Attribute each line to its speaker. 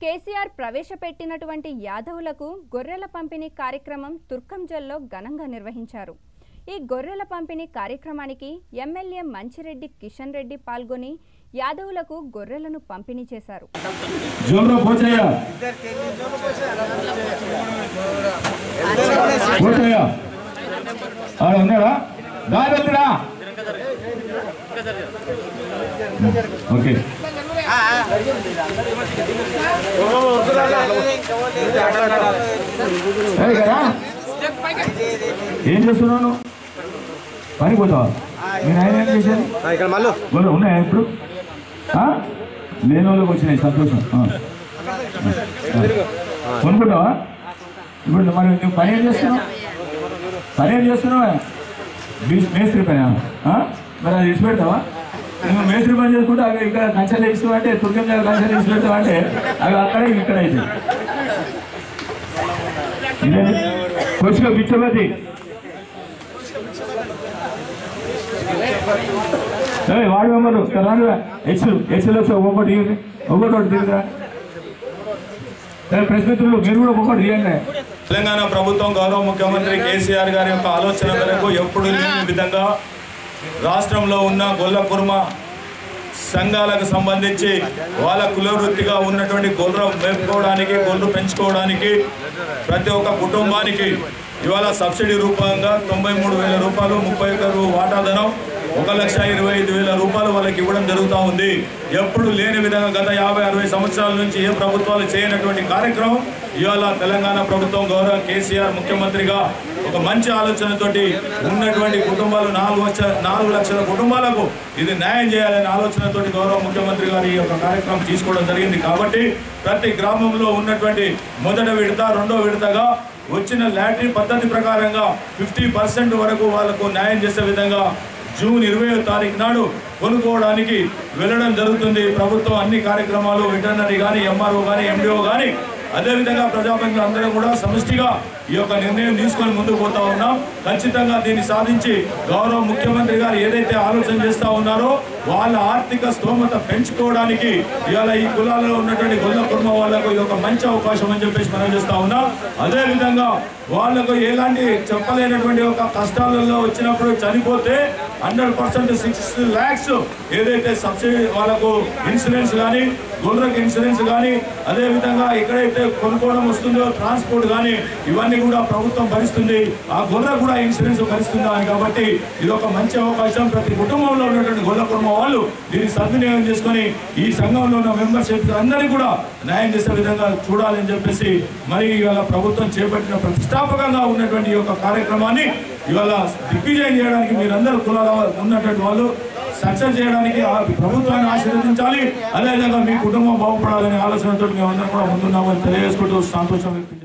Speaker 1: కేసీఆర్ ప్రవేశపెట్టినటువంటి యాదవులకు గొర్రెల పంపిణీ కార్యక్రమం తుర్కంజల్లో ఘనంగా నిర్వహించారు ఈ గొర్రెల పంపిణీ కార్యక్రమానికి ఎమ్మెల్యే మంచిరెడ్డి కిషన్ రెడ్డి పాల్గొని యాదవులకు గొర్రెలను పంపిణీ చేశారు
Speaker 2: జోమ్రో పోచయ్య పోచయ్య ఆడ ఉన్నాడా దారెత్తురా ఓకే ఏయ్ కదా ఏం చేస్తున్నావు నువ్వు? పని పోతావా నేను ఆయన ఏం చేశాను
Speaker 3: ఇక్కడ మళ్ళీ
Speaker 2: గొర్రె ఉన్నాయా ఇప్పుడు ఆ? లేని వాళ్ళకి వచ్చినాయి సంతోషం ఆ. కొనుక్కుంటావా ఇప్పుడు మరి నువ్వు పని ఏం చేస్తున్నావు పని ఏం చేస్తున్నావా బీచ్ మేస్త్రి పని మరి అది ఇచ్చి పెడతావా నువ్వు మేస్త్రి పని చేసుకుంటే అవి ఇక్కడ కంచెలు ఇస్తావు అంటే తుర్గం దగ్గర కంచెలు ఇచ్చి పెడతావు అంటే అవి అక్కడ ఇవి ఇక్కడ అయితే ఇదే కొద్దిగా బిచ్చబతి ఏయ్, వాడు మెంబరు రాను ఎక్స్ ఎక్స్ఎల్ వచ్చి ఒక్కొక్కటి ఇవ్వండి ఒక్కొక్కటి ఒకటి తిరుగురా ఏయ్, ప్రెస్ మిత్రులు మీరు కూడా ఒక్కొక్కటి ఇవ్వండి
Speaker 4: తెలంగాణ ప్రభుత్వం గౌరవ ముఖ్యమంత్రి కేసీఆర్ గారి యొక్క ఆలోచన మేరకు ఎప్పుడు లేని విధంగా రాష్ట్రంలో ఉన్న గొల్ల కుర్మ సంఘాలకు సంబంధించి వాళ్ళ కులవృత్తిగా ఉన్నటువంటి గొర్రె మేపుకోవడానికి గొర్రెలు పెంచుకోవడానికి ప్రతి ఒక్క కుటుంబానికి ఇవాళ సబ్సిడీ రూపంగా తొంభై మూడు వేల రూపాయలు ముప్పై ఒక్క వాటాధనం ఒక లక్ష ఇరవై ఐదు వేల రూపాయలు వాళ్ళకి ఇవ్వడం జరుగుతూ ఉంది ఎప్పుడు లేని విధంగా గత యాభై అరవై సంవత్సరాల నుంచి ఏ ప్రభుత్వాలు చేయనటువంటి కార్యక్రమం ఇవాళ తెలంగాణ ప్రభుత్వం గౌరవ కేసీఆర్ ముఖ్యమంత్రిగా ఒక మంచి ఆలోచనతోటి ఉన్నటువంటి కుటుంబాలు నాలుగు లక్ష నాలుగు లక్షల కుటుంబాలకు ఇది న్యాయం చేయాలనే ఆలోచనతోటి గౌరవ ముఖ్యమంత్రి గారు ఈ యొక్క కార్యక్రమం తీసుకోవడం జరిగింది కాబట్టి ప్రతి గ్రామంలో ఉన్నటువంటి మొదటి విడత రెండో విడతగా వచ్చిన లాటరీ పద్ధతి ప్రకారంగా ఫిఫ్టీ పర్సెంట్ వరకు వాళ్ళకు న్యాయం చేసే విధంగా జూన్ ఇరవై తారీఖు నాడు కొనుక్కోవడానికి వెళ్ళడం జరుగుతుంది ప్రభుత్వం అన్ని కార్యక్రమాలు వెటర్నరీ కానీ ఎంఆర్ఓ కానీ ఎండిఓ కానీ అదేవిధంగా ప్రజాప్రతినిధులు అందరం కూడా సమిష్టిగా ఈ యొక్క నిర్ణయం తీసుకొని ముందుకు పోతా ఉన్నాం ఖచ్చితంగా దీన్ని సాధించి గౌరవ ముఖ్యమంత్రి గారు ఏదైతే ఆలోచన చేస్తా ఉన్నారో వాళ్ళ ఆర్థిక స్తోమత పెంచుకోవడానికి ఇవాళ ఈ కులాలలో ఉన్నటువంటి గొల్ల కుటుంబ వాళ్ళకు ఇది ఒక మంచి అవకాశం అని చెప్పేసి మనం చేస్తా ఉన్నాం అదేవిధంగా వాళ్ళకు ఎలాంటి చెప్పలేనటువంటి ఒక కష్టాలలో వచ్చినప్పుడు చనిపోతే హండ్రెడ్ పర్సెంట్ సిక్స్ ల్యాక్స్ ఏదైతే సబ్సిడీ వాళ్ళకు ఇన్సూరెన్స్ కానీ గొర్రెకి ఇన్సూరెన్స్ కానీ అదేవిధంగా ఎక్కడైతే కొనుక్కోవడం వస్తుందో ట్రాన్స్పోర్ట్ కానీ ఇవన్నీ కూడా ప్రభుత్వం భరిస్తుంది ఆ గొర్రె కూడా ఇన్సూరెన్స్ భరిస్తుందా అని కాబట్టి ఇది ఒక మంచి అవకాశం ప్రతి కుటుంబంలో ఉన్నటువంటి గొర్రె కుటుంబం వాళ్ళు దీన్ని సద్వినియోగం చేసుకొని ఈ సంఘంలో ఉన్న మెంబర్షిప్ అందరినీ కూడా న్యాయం చేసే విధంగా చూడాలని చెప్పేసి మరి ఇవాళ ప్రభుత్వం చేపట్టిన ప్రతిష్టాపకంగా ఉన్నటువంటి ఈ యొక్క కార్యక్రమాన్ని ఇవాళ దిగ్విజయం చేయడానికి మీరందరూ కులాల ఉన్నటువంటి వాళ్ళు సక్సెస్ చేయడానికి ఆ ప్రభుత్వాన్ని ఆశీర్వదించాలి అదేవిధంగా మీ కుటుంబం బాగుపడాలనే ఆలోచనతో మేమందరం కూడా ముందున్నామని తెలియజేసుకుంటూ సంతోషం వ్యక్తం చేస్తున్నాం.